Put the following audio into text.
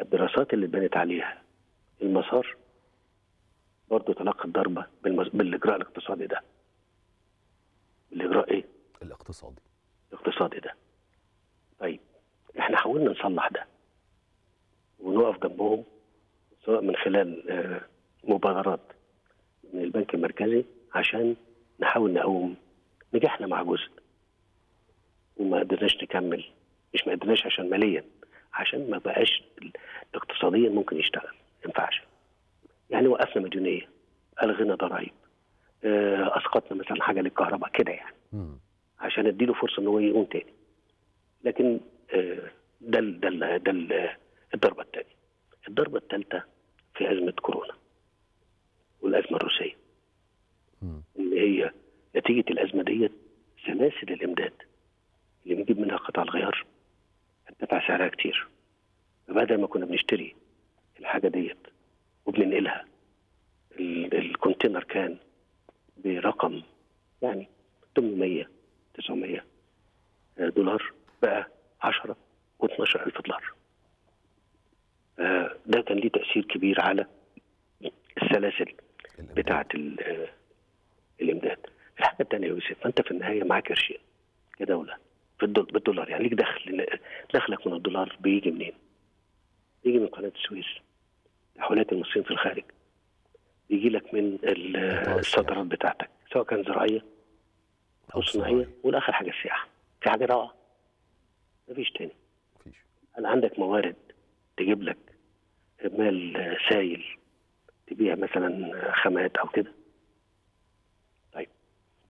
الدراسات اللي اتبنت عليها المسار برضه تلقى الضربه بالمز... بالاجراء الاقتصادي ده بالاجراء ايه؟ الاقتصادي الاقتصادي ده طيب احنا حاولنا نصلح ده ونقف جنبهم سواء من خلال آه، مبادرات من البنك المركزي عشان نحاول نقوم نجحنا مع جزء وما قدرناش نكمل مش ما قدرناش عشان ماليا عشان ما بقاش اقتصاديا ممكن يشتغل ما ينفعش يعني وقفنا مديونيه الغينا ضرائب آه، اسقطنا مثلا حاجه للكهرباء كده يعني مم. عشان اديله فرصه ان هو يقوم تاني لكن آه، ده ال- ده ال- ده ال- الضربه الثانيه الضربه الثالثه في ازمه كورونا والازمه الروسيه مم. ان هي نتيجه الازمه ديت سلاسل الامداد اللي بنجيب منها قطع الغيار ارتفع سعرها كتير فبدل ما كنا بنشتري الحاجه ديت وبننقلها ال- الكونتينر كان برقم يعني 800 900 دولار بقى 10 و12 ألف دولار آه، ده كان ليه تأثير كبير على السلاسل الإمداد. بتاعة ال- آه، الإمداد الحاجة الثانية يا يوسف أنت في النهاية معاك قرشين كدولة في الدول بالدولار يعني ليك دخل دخلك من الدولار بيجي منين؟ بيجي من قناة السويس تحويلات المصريين في الخارج بيجي لك من ال- قطاع الصادرات بتاعتك سواء كان زراعية أو أو صناعية صناعية. والآخر حاجة السياحة في حاجة روعة مفيش تاني مفيش هل عندك موارد تجيب لك مال سايل تبيع مثلا خامات او كده